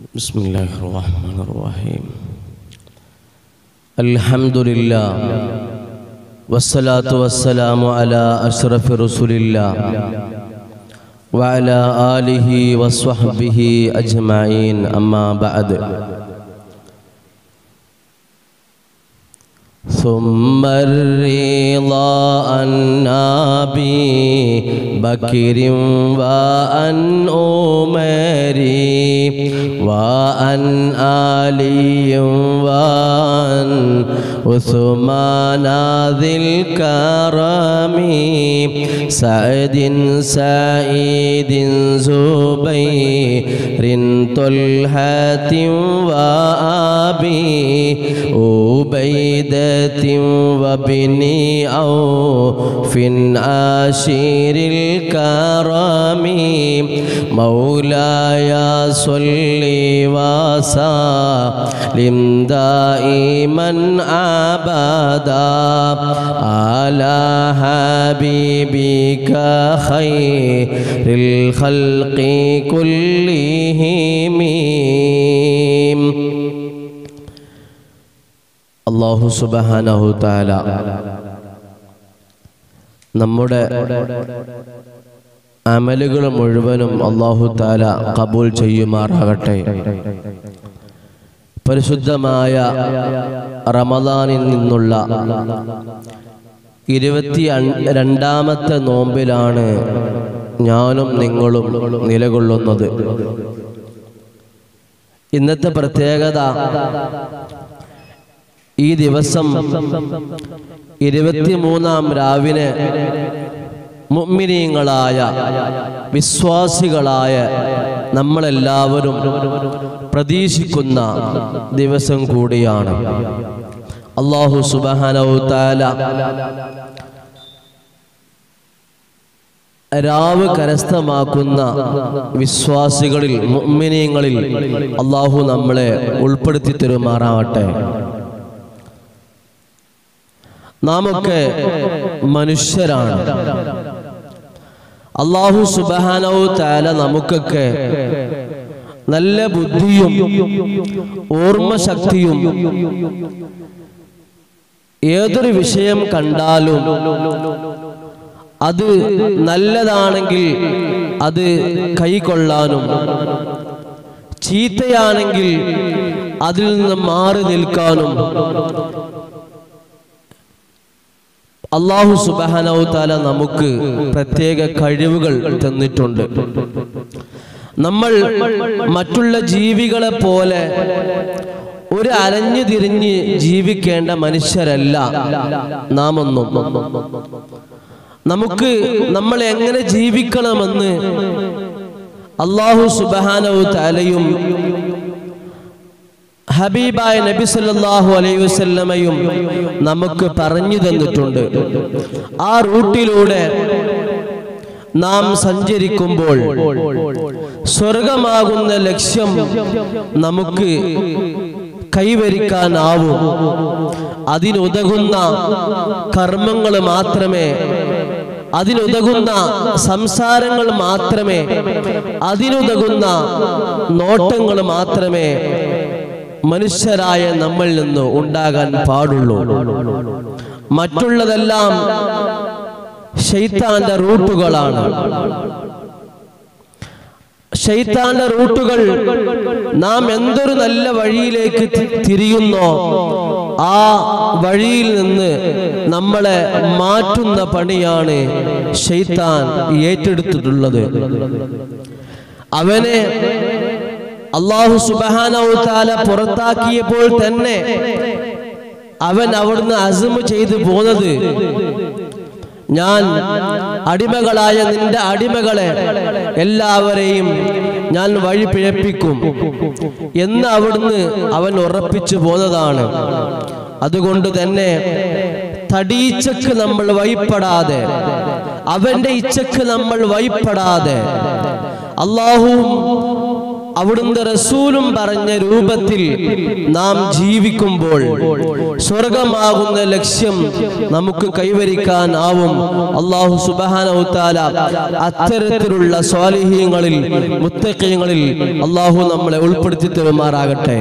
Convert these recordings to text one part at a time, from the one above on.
بسم الله الرحمن الرحيم الحمد لله والصلاة والسلام على أشرف رسول الله وعلى آله وصحبه أجمعين أما بعد ثم الرضا عن أبي بكر وعن عمر وعن علي وعن عثمان ذي الكرم سعد سعيد زبير طلحة وأبي عبيدة وابن عوف عاشر الكرم مولاي صل وسلم دائما أبدا على حبيبك خير الخلق كلهم അള്ളാഹു സുബഹാനഹു താല നമ്മുടെ അമലുകൾ മുഴുവനും അള്ളാഹു താല കബൂൽ ചെയ്യുമാറാകട്ടെ പരിശുദ്ധമായ റമദാനിൽ നിന്നുള്ള ഇരുപത്തി രണ്ടാമത്തെ നോമ്പിലാണ് ഞാനും നിങ്ങളും നിലകൊള്ളുന്നത് ഇന്നത്തെ പ്രത്യേകത ഈ ദിവസം ഇരുപത്തിമൂന്നാം രാവിനെ മുഅ്മിനീങ്ങളായ വിശ്വാസികളായ നമ്മളെല്ലാവരും പ്രതീക്ഷിക്കുന്ന ദിവസം കൂടിയാണ് അള്ളാഹു സുബാനവു താല രാവ് കരസ്ഥമാക്കുന്ന വിശ്വാസികളിൽ മുഅ്മിനീങ്ങളിൽ അള്ളാഹു നമ്മളെ ഉൾപ്പെടുത്തി തരുമാറാവട്ടെ നാമൊക്കെ മനുഷ്യരാണ് അള്ളാഹു സുബാനവു താല നമുക്കൊക്കെ നല്ല ബുദ്ധിയും ഓർമ്മശക്തിയും ഏതൊരു വിഷയം കണ്ടാലും അത് നല്ലതാണെങ്കിൽ അത് കൈക്കൊള്ളാനും ചീത്തയാണെങ്കിൽ അതിൽ നിന്ന് മാറി നിൽക്കാനും അള്ളാഹു സുബാനവു താല നമുക്ക് പ്രത്യേക കഴിവുകൾ തന്നിട്ടുണ്ട് നമ്മൾ മറ്റുള്ള ജീവികളെ പോലെ ഒരു അലഞ്ഞു തിരിഞ്ഞ് ജീവിക്കേണ്ട മനുഷ്യരല്ല നാം ഒന്നും നമുക്ക് നമ്മൾ എങ്ങനെ ജീവിക്കണമെന്ന് അള്ളാഹു സുബാനവു താലയും ഹബീബായ നബി സല്ലല്ലാഹു അലൈഹി വസല്ലമയും നമുക്ക് പറഞ്ഞു തന്നിട്ടുണ്ട് ആ റൂട്ടിലൂടെ നാം സഞ്ചരിക്കുമ്പോൾ സ്വർഗമാകുന്ന ലക്ഷ്യം നമുക്ക് കൈവരിക്കാനാവും അതിനുതകുന്ന കർമ്മങ്ങൾ മാത്രമേ അതിനുതകുന്ന സംസാരങ്ങൾ മാത്രമേ അതിനുതകുന്ന നോട്ടങ്ങൾ മാത്രമേ മനുഷ്യരായ നമ്മൾ നിന്ന് ഉണ്ടാകാൻ പാടുള്ളൂ മറ്റുള്ളതെല്ലാം ഷെയ്ത്താന്റെ റൂട്ടുകളാണ് ഷെയ്ത്താന്റെ റൂട്ടുകൾ നാം എന്തൊരു നല്ല വഴിയിലേക്ക് തിരിയുന്നോ ആ വഴിയിൽ നിന്ന് നമ്മളെ മാറ്റുന്ന പണിയാണ് ഷെയ്ത്താൻ ഏറ്റെടുത്തിട്ടുള്ളത് അവനെ അള്ളാഹു സുബാനവുത്താല പുറത്താക്കിയപ്പോൾ തന്നെ അവൻ അവിടുന്ന് അസുമ് ചെയ്തു പോന്നത് ഞാൻ അടിമകളായ നിന്റെ അടിമകളെ എല്ലാവരെയും ഞാൻ വഴി പിഴപ്പിക്കും എന്ന് അവിടുന്ന് അവൻ ഉറപ്പിച്ചു പോന്നതാണ് അതുകൊണ്ട് തന്നെ തടീച്ചക്ക് നമ്മൾ വഴിപ്പെടാതെ അവന്റെ ഇച്ഛക്ക് നമ്മൾ വഴിപ്പെടാതെ അള്ളാഹുവും അവിടുന്ന് റസൂലും പറഞ്ഞ രൂപത്തിൽ നാം ജീവിക്കുമ്പോൾ സ്വർഗമാകുന്ന ലക്ഷ്യം നമുക്ക് കൈവരിക്കാനാവും അള്ളാഹു സുബാനൗത്താല അത്തരത്തിലുള്ള സ്വാലിഹ്യങ്ങളിൽ മുത്തക്കയങ്ങളിൽ അള്ളാഹു നമ്മളെ ഉൾപ്പെടുത്തി തരുമാറാകട്ടെ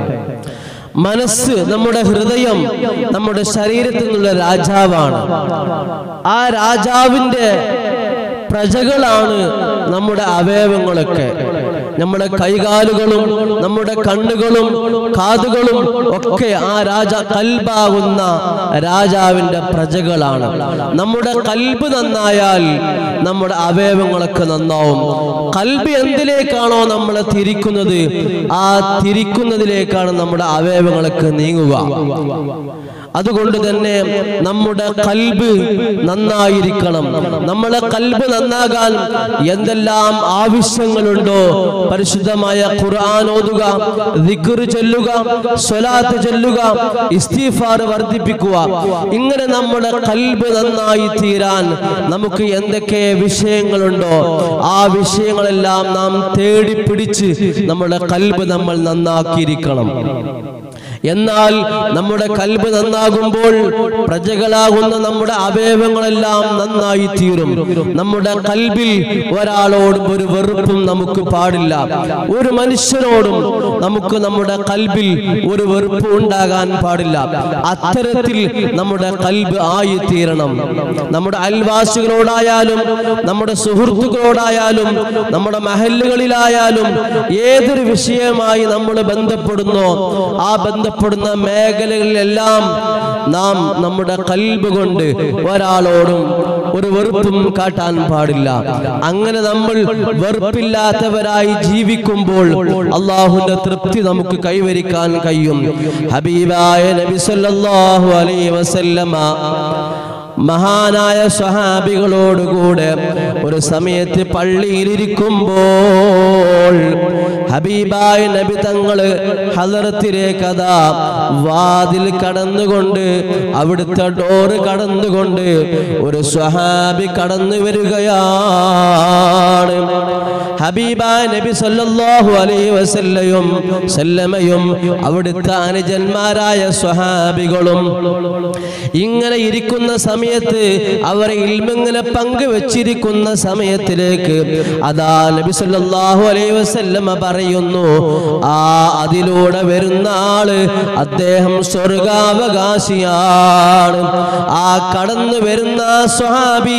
മനസ്സ് നമ്മുടെ ഹൃദയം നമ്മുടെ ശരീരത്തിൽ നിന്നുള്ള രാജാവാണ് ആ രാജാവിന്റെ പ്രജകളാണ് നമ്മുടെ അവയവങ്ങളൊക്കെ നമ്മുടെ കൈകാലുകളും നമ്മുടെ കണ്ണുകളും കാതുകളും ഒക്കെ ആ രാജ കൽബാകുന്ന രാജാവിന്റെ പ്രജകളാണ് നമ്മുടെ കൽബ് നന്നായാൽ നമ്മുടെ അവയവങ്ങളൊക്കെ നന്നാവും കൽബ് എന്തിലേക്കാണോ നമ്മളെ തിരിക്കുന്നത് ആ തിരിക്കുന്നതിലേക്കാണ് നമ്മുടെ അവയവങ്ങളൊക്കെ നീങ്ങുക അതുകൊണ്ട് തന്നെ നമ്മുടെ കൽബ് നന്നായിരിക്കണം നമ്മളെ കൽബ് നന്നാകാൻ എന്തെല്ലാം ആവശ്യങ്ങളുണ്ടോ പരിശുദ്ധമായ ഖുർആൻ ഓതുക ദിക്ർ ചൊല്ലുക സ്വലാത്ത് ചൊല്ലുക ഇസ്തിഫാർ വർദ്ധിപ്പിക്കുക ഇങ്ങനെ നമ്മുടെ കൽബ് നന്നായി തീരാൻ നമുക്ക് എന്തൊക്കെ വിഷയങ്ങളുണ്ടോ ആ വിഷയങ്ങളെല്ലാം നാം തേടി പിടിച്ച് നമ്മുടെ കൽബ് നമ്മൾ നന്നാക്കിയിരിക്കണം എന്നാൽ നമ്മുടെ കൽബ് നന്നാകുമ്പോൾ പ്രജകളാകുന്ന നമ്മുടെ അവയവങ്ങളെല്ലാം നന്നായി തീരും നമ്മുടെ കൽബിൽ ഒരാളോടും ഒരു വെറുപ്പും നമുക്ക് പാടില്ല ഒരു മനുഷ്യനോടും നമുക്ക് നമ്മുടെ കൽബിൽ ഒരു വെറുപ്പ് ഉണ്ടാകാൻ പാടില്ല അത്തരത്തിൽ നമ്മുടെ കൽബ് ആയി തീരണം നമ്മുടെ അയൽവാസികളോടായാലും നമ്മുടെ സുഹൃത്തുക്കളോടായാലും നമ്മുടെ മഹല്ലുകളിലായാലും ഏതൊരു വിഷയമായി നമ്മൾ ബന്ധപ്പെടുന്നോ ആ ബന്ധപ്പെടുന്ന മേഖലകളിലെല്ലാം നാം നമ്മുടെ കൽബ് കൊണ്ട് ഒരാളോടും ഒരു വെറുപ്പും കാട്ടാൻ പാടില്ല അങ്ങനെ നമ്മൾ വെറുപ്പില്ലാത്തവരായി ജീവിക്കുമ്പോൾ അള്ളാഹുന്റെ തൃപ്തി നമുക്ക് കൈവരിക്കാൻ കഴിയും ഹബീബായ നബി സല്ലല്ലാഹു അലൈഹി വസല്ലമ മഹാനായ സ്വഹാബികളോടുകൂടെ ഒരു സമയത്ത് പള്ളിയിലിരിക്കുമ്പോൾ ഹബീബായ നബി തങ്ങള് ഹലറത്തിലേക്ക് അതാ വാതിൽ കടന്നുകൊണ്ട് അവിടുത്തെ ഡോറ് കടന്നുകൊണ്ട് ഒരു സ്വഹാബി കടന്നു വരികയാണ് ഹബീബായ നബി സല്ലല്ലാഹു അലൈഹി വസല്ലയും സല്ലമയും അവിടുത്തെ അനുജന്മാരായ സ്വഹാബികളും ഇങ്ങനെ ഇരിക്കുന്ന സമയത്ത് അവർ ഇൽമിങ്ങനെ പങ്കുവച്ചിരിക്കുന്ന സമയത്തിലേക്ക് അതാ നബി സല്ലല്ലാഹു അലൈഹി വസല്ലമ പറയുന്നു ആ അതിലൂടെ വരുന്ന ആള് അദ്ദേഹം സ്വർഗാവകാശിയാണ് ആ കടന്നു വരുന്ന സ്വഹാബി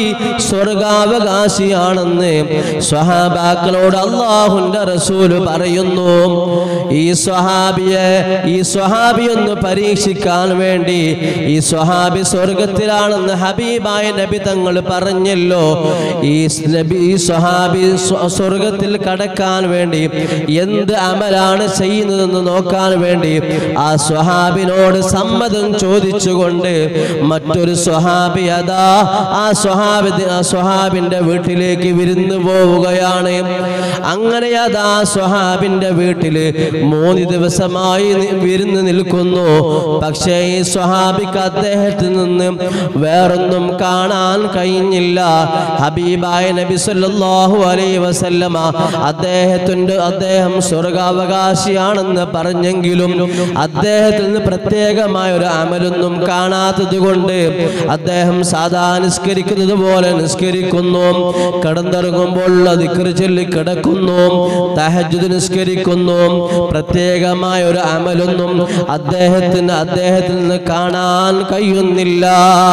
സ്വർഗാവകാശിയാണെന്ന് സ്വഹാബാക്കളോട് അള്ളാഹുന്റെ റസൂല് പറയുന്നു ഈ സ്വഹാബിയെ ഈ സ്വഹാബി ഒന്ന് പരീക്ഷിക്കാൻ വേണ്ടി ഈ സ്വഹാബി സ്വർഗത്തിലാണെന്ന് ഹബീബായ നബി തങ്ങൾ പറഞ്ഞല്ലോ ഈ നബി ഈ സ്വഹാബി സ്വ- സ്വർഗത്തിൽ കടക്കാൻ വേണ്ടി എന്ത് അമലാണ് ചെയ്യുന്നതെന്ന് നോക്കാൻ വേണ്ടി ആ സ്വഹാബിനോട് സമ്മതം ചോദിച്ചുകൊണ്ട് മറ്റൊരു സ്വഹാബി അതാ ആ സ്വഹാബി ആ സ്വഹാബിന്റെ വീട്ടിലേക്ക് വിരുന്നു പോവുകയാണ് അങ്ങനെ അതാ സ്വഹാബിന്റെ വീട്ടില് മൂന്ന് ദിവസമായി നി- വിരുന്ന് നിൽക്കുന്നു പക്ഷേ ഈ സ്വഹാബിക്ക് അദ്ദേഹത്തിൽ നിന്ന് വേറൊന്നും കാണാൻ കഴിഞ്ഞില്ല ഹബീബായ നബി സല്ലല്ലാഹു അലൈഹി വസല്ലമ അദ്ദേഹത്തിന്റെ അദ്ദേഹം സ്വർഗാവകാശിയാണെന്ന് പറഞ്ഞെങ്കിലും അദ്ദേഹത്തിൽ നിന്ന് പ്രത്യേകമായ ഒരു അമലൊന്നും കാണാത്തത് കൊണ്ട് അദ്ദേഹം സാധാ നിസ്കരിക്കുന്നത് പോലെ നിസ്കരിക്കുന്നു കിടന്നിറങ്ങുമ്പോൾ ദിക്ർ ചൊല്ലി കിടക്കുന്നു തഹജ്ജുദ് നിസ്കരിക്കുന്നു പ്രത്യേകമായ ഒരു അമലൊന്നും അദ്ദേഹത്തിന് അദ്ദേഹത്തിൽ നിന്ന് കാണാൻ കഴിയുന്നില്ല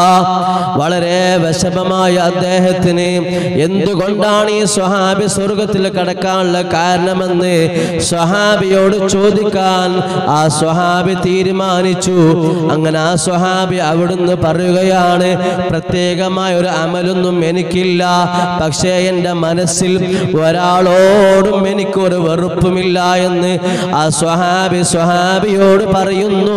വളരെ വിഷമമായ അദ്ദേഹത്തിന് എന്തുകൊണ്ടാണ് ഈ സ്വഹാബി സ്വർഗത്തിൽ കടക്കാനുള്ള കാരണമെന്ന് സ്വഹാബിയോട് ചോദിക്കാൻ ആ സ്വഹാബി തീരുമാനിച്ചു അങ്ങനെ ആ സ്വഹാബി അവിടുന്ന് പറയുകയാണ് പ്രത്യേകമായ ഒരു അമലൊന്നും എനിക്കില്ല പക്ഷേ എൻ്റെ മനസ്സിൽ ഒരാളോടും എനിക്കൊരു വെറുപ്പുമില്ല എന്ന് ആ സ്വഹാബി സ്വഹാബിയോട് പറയുന്നു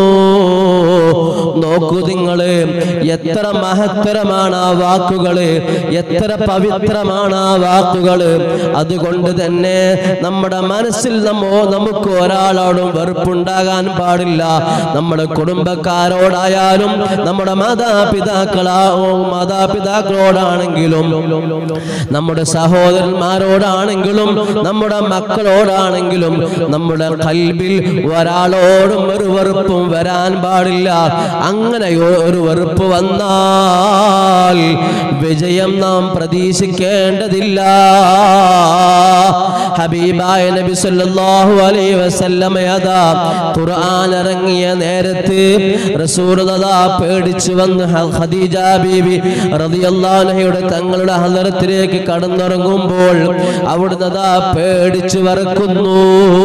നോക്കൂ നിങ്ങള് എത്ര മഹത്തരമാണ് ആ വാക്കുകള് എത്ര പവിത്രമാണ് ആ വാക്കുകള് അതുകൊണ്ട് തന്നെ നമ്മുടെ മനസ്സിൽ നമ്മോ നമുക്ക് ഒരാളോടും വെറുപ്പുണ്ടാകാൻ പാടില്ല നമ്മുടെ കുടുംബക്കാരോടായാലും നമ്മുടെ മാതാപിതാക്കളാ മാതാപിതാക്കളോടാണെങ്കിലും നമ്മുടെ സഹോദരന്മാരോടാണെങ്കിലും നമ്മുടെ മക്കളോടാണെങ്കിലും നമ്മുടെ കൽബിൽ ഒരാളോടും ഒരു വെറുപ്പും വരാൻ പാടില്ല അങ്ങനെ ഒരു വെറുപ്പ് വന്നാൽ വിജയം നാം പ്രതീക്ഷിക്കേണ്ടതില്ല ഹബീബായ നബി സല്ലല്ലാഹു അലൈഹി വസല്ലമ അതാ ഖുർആൻ ഇറങ്ങിയ നേരത്ത് റസൂൽ അതാ പേടിച്ചു വന്ന് ഹ- ഖദീജ ബീബി റളിയല്ലാഹു അൻഹയുടെ തങ്ങളുടെ ഹദറത്തിലേക്ക് കടന്നിറങ്ങുമ്പോൾ അവിടുന്ന് അതാ പേടിച്ചു വറക്കുന്നു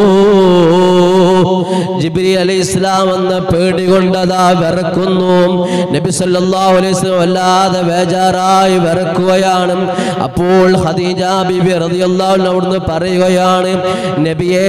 ജിബ്രി അലൈഹി ഇസ്ലാം എന്ന പേടി കൊണ്ടതാ വിറക്കുന്നു നബി സല്ലല്ലാഹു അലൈഹി വസല്ലം വല്ലാതെ ബേജാറായി വിറക്കുകയാണ് അപ്പോൾ ഖദീജ ബിബി റളിയല്ലാഹു അൻഹ അവിടുന്ന് പറയുകയാണ് നബിയേ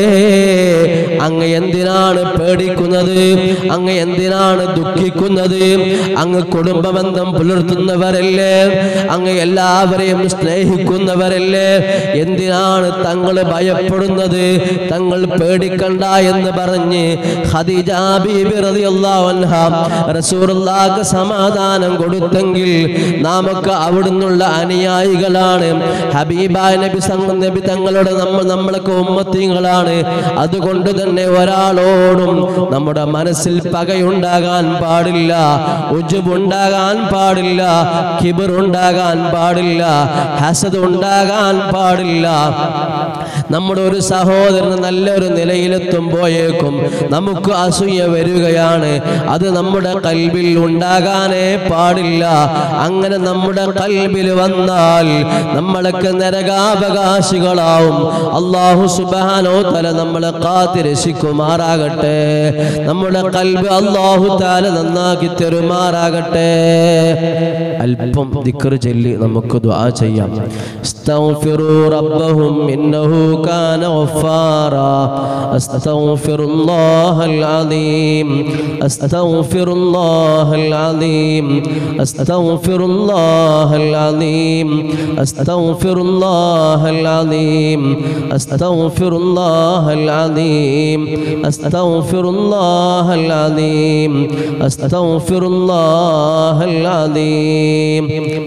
അങ്ങ് എന്തിനാണ് പേടിക്കുന്നത് അങ്ങ് എന്തിനാണ് ദുഃഖിക്കുന്നത് അങ്ങ് കുടുംബബന്ധം പുലർത്തുന്നവരല്ലേ അങ്ങ് എല്ലാവരെയും സ്നേഹിക്കുന്നവരല്ലേ എന്തിനാണ് തങ്ങൾ ഭയപ്പെടുന്നത് തങ്ങൾ പേടിക്കണ്ട എന്ന് പറഞ്ഞ് ഖദീജ ബീബി റളിയല്ലാഹു അൻഹ റസൂലുള്ളാഹിക്ക് സമാധാനം കൊടുത്തെങ്കിൽ നാമൊക്കെ അവിടുന്നുള്ള അനുയായികളാണ് ഹബീബായ നബി സംഘ നബി തങ്ങളുടെ നമ്മൾ നമ്മളൊക്കെ ഉമ്മത്തിങ്ങളാണ് അതുകൊണ്ട് തന്നെ ഒരാളോടും നമ്മുടെ മനസ്സിൽ പകയുണ്ടാകാൻ പാടില്ല ഉജുബുണ്ടാകാൻ പാടില്ല കിബിർ ഉണ്ടാകാൻ പാടില്ല ഹസദ് ഉണ്ടാകാൻ പാടില്ല നമ്മുടെ ഒരു സഹോദരൻ നല്ലൊരു നിലയിലെത്തുമ്പോഴേക്കും നമുക്ക് അസൂയ വരികയാണ് അത് നമ്മുടെ കൽബിൽ ഉണ്ടാകാനേ പാടില്ല അങ്ങനെ നമ്മുടെ കൽബിൽ വന്നാൽ നമ്മളൊക്കെ നരകാവകാശികളാവും അള്ളാഹു സുബാനോ തല നമ്മളെ കാത്തിരക്ഷിക്കുമാറാകട്ടെ നമ്മുടെ കൽബ് അള്ളാഹു താല നന്നാക്കി തെരുമാറാകട്ടെ അല്പം ദിക്കറ് ചൊല്ലി നമുക്ക് ദുആ ചെയ്യാം استغفروا ربهم إنه كان غفارا أستغفر الله العظيم أستغفر الله العظيم أستغفر الله العظيم أستغفر الله العظيم أستغفر الله العظيم أستغفر الله العظيم أستغفر الله العظيم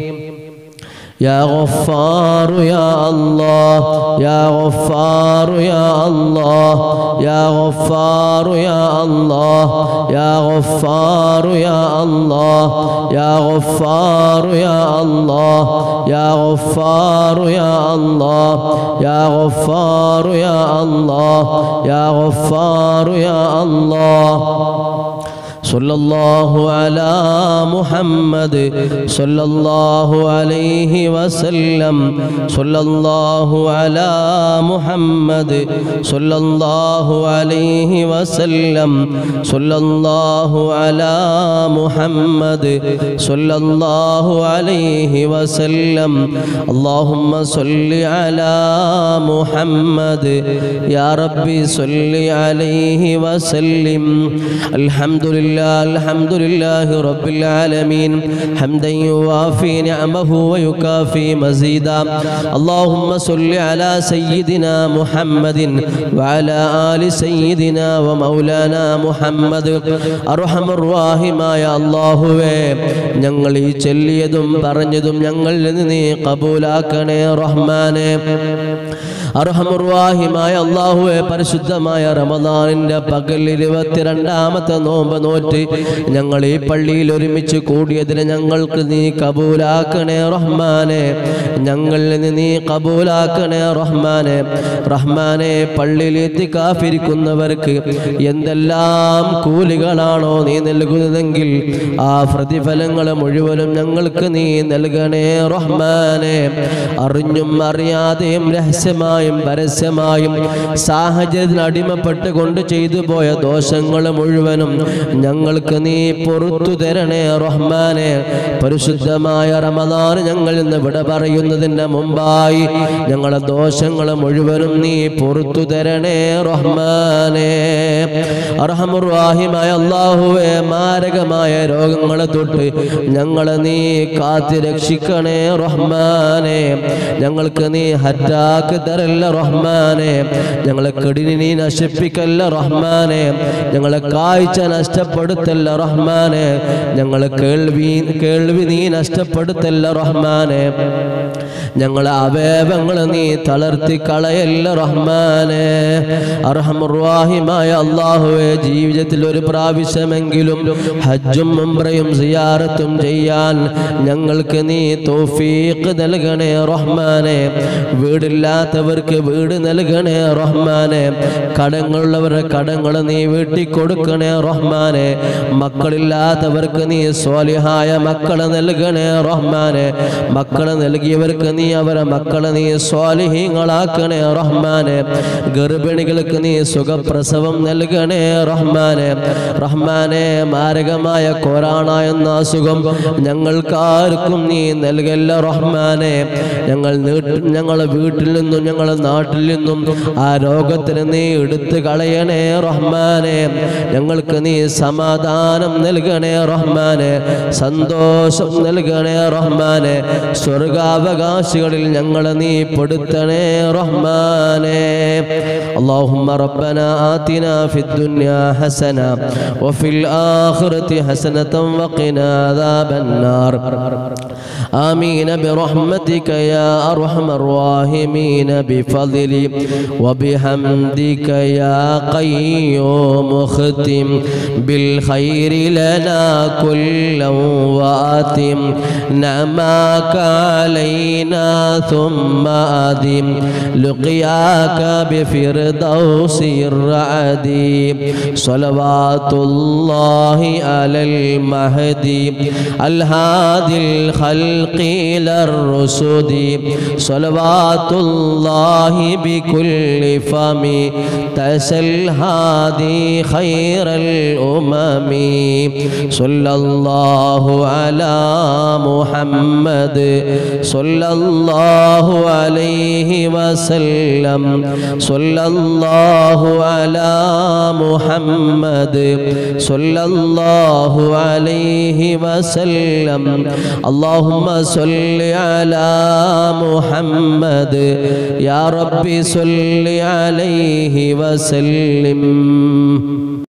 يا غفار يا الله يا غفار يا الله يا غفار يا الله يا غفار يا الله يا غفار يا الله يا غفار يا الله يا غفار يا الله يا غفار يا الله صلى الله على محمد صلى الله عليه وسلم صلى الله على محمد صلى الله عليه وسلم صلى الله على محمد صلى الله عليه وسلم اللهم صل على محمد يا ربي صل عليه وسلم الحمد لله الحمد لله رب العالمين حمدا يوافي نعمه ويكافي مزيدا اللهم صل على سيدنا محمد وعلى آل سيدنا ومولانا محمد أرحم الراحമായ അള്ളാഹുവേ ഞങ്ങൾ ഈ ചൊല്ലിയതും പറഞ്ഞതും ഞങ്ങളിൽ നിന്ന് നീ കബൂലാക്കണേ റഹ്മാനെ അർഹമുർവാഹിമായ അള്ളാഹുവെ പരിശുദ്ധമായ റമദാനിന്റെ പകൽ ഇരുപത്തിരണ്ടാമത്തെ നോമ്പ് നോറ്റ് ഞങ്ങൾ ഈ പള്ളിയിൽ ഒരുമിച്ച് കൂടിയതിന് ഞങ്ങൾക്ക് നീ കബൂലാക്കണേ റഹ്മാനെ ഞങ്ങളിൽ നിന്ന് നീ കബൂലാക്കണേ റഹ്മാനെ റഹ്മാനെ പള്ളിയിൽ എത്തിക്കാഫിരിക്കുന്നവർക്ക് എന്തെല്ലാം കൂലികളാണോ നീ നൽകുന്നതെങ്കിൽ ആ പ്രതിഫലങ്ങൾ മുഴുവനും ഞങ്ങൾക്ക് നീ നൽകണേ റഹ്മാനെ അറിഞ്ഞും അറിയാതെയും രഹസ്യമായും പരസ്യമായും സാഹചര്യത്തിന് അടിമപ്പെട്ടുകൊണ്ട് ചെയ്തു പോയ ദോഷങ്ങൾ മുഴുവനും ഞങ്ങൾ ഞങ്ങൾക്ക് നീ പൊറത്തു തരണേ റഹ്മാനെ പരിശുദ്ധമായ റമദാൻ ഞങ്ങൾ ഇന്ന് വിട പറയുന്നതിന് മുമ്പായി ഞങ്ങളെ ദോഷങ്ങൾ മുഴുവനും നീ പൊറത്തു തരണേ റഹ്മാനെ അർഹമുറാഹിമായ അള്ളാഹുവെ മാരകമായ രോഗങ്ങളെ തൊട്ട് ഞങ്ങളെ നീ കാത്തി രക്ഷിക്കണേ റഹ്മാനെ ഞങ്ങൾക്ക് നീ ഹറ്റാക്ക് തരല്ല റഹ്മാനെ ഞങ്ങളെ കെടിനി നീ നശിപ്പിക്കല്ല റഹ്മാനെ ഞങ്ങളെ കാഴ്ച നഷ്ടപ്പെടുത്തല്ല റഹ്മാനെ ഞങ്ങളെ കേൾവി കേൾവി നീ നഷ്ടപ്പെടുത്തല്ല റഹ്മാനെ ഞങ്ങളെ അവയവങ്ങൾ നീ തളർത്തി കളയല്ല റഹ്മാനെ അർഹമുറാഹിമായ അള്ളാഹുവെ ജീവിതത്തിൽ ഒരു പ്രാവശ്യമെങ്കിലും ഹജ്ജും ഉംറയും സിയാറത്തും ചെയ്യാൻ ഞങ്ങൾക്ക് നീ തോഫീക്ക് നൽകണേ റഹ്മാനെ വീടില്ലാത്തവർക്ക് വീട് നൽകണേ റഹ്മാനെ കടങ്ങളുള്ളവരുടെ കടങ്ങൾ നീ വീട്ടി കൊടുക്കണേ റഹ്മാനെ മക്കളില്ലാത്തവർക്ക് നീ സ്വാലിഹായ മക്കളെ നൽകണേ റഹ്മാനെ മക്കളെ നൽകിയവർക്ക് നീ അവരെ മക്കളെ നീ സ്വാലിഹീങ്ങളാക്കണേ റഹ്മാനെ ഗർഭിണികൾക്ക് നീ സുഖപ്രസവം നൽകണേ റഹ്മാനെ റഹ്മാനെ മാരകമായ കൊറോണ എന്ന അസുഖം ഞങ്ങൾക്കാർക്കും നീ നൽകല്ല റഹ്മാനെ ഞങ്ങൾ നീട്ട് ഞങ്ങളെ വീട്ടിൽ നിന്നും ഞങ്ങളെ നാട്ടിൽ നിന്നും ആ രോഗത്തിന് നീ എടുത്തു കളയണേ റഹ്മാനെ ഞങ്ങൾക്ക് നീ സമാധാനം നൽകണേ റഹ്മാനെ സന്തോഷം നൽകണേ റഹ്മാനെ സ്വർഗാവകാശികളിൽ ഞങ്ങളെ നീ പെടുത്തണേ റഹ്മാനെ اللهم ربنا آتنا في الدنيا حسنة وفي الآخرة حسنة وقنا عذاب النار آمين برحمتك يا أرحم الراحمين بفضلي وبحمدك يا قيوم ختم بالخير لنا كلا وآتم نعماك علينا ثم أدم لقياك بفردوس الرعد صلوات الله على المهدي الهادي الخلق إلى الرسد صلوات الله بكل فم تسل هادي خير الأمم صلى الله على محمد صلى الله عليه وسلم صلى الله على محمد صلى الله عليه وسلم اللهم صل على محمد يا رب صل عليه وسلم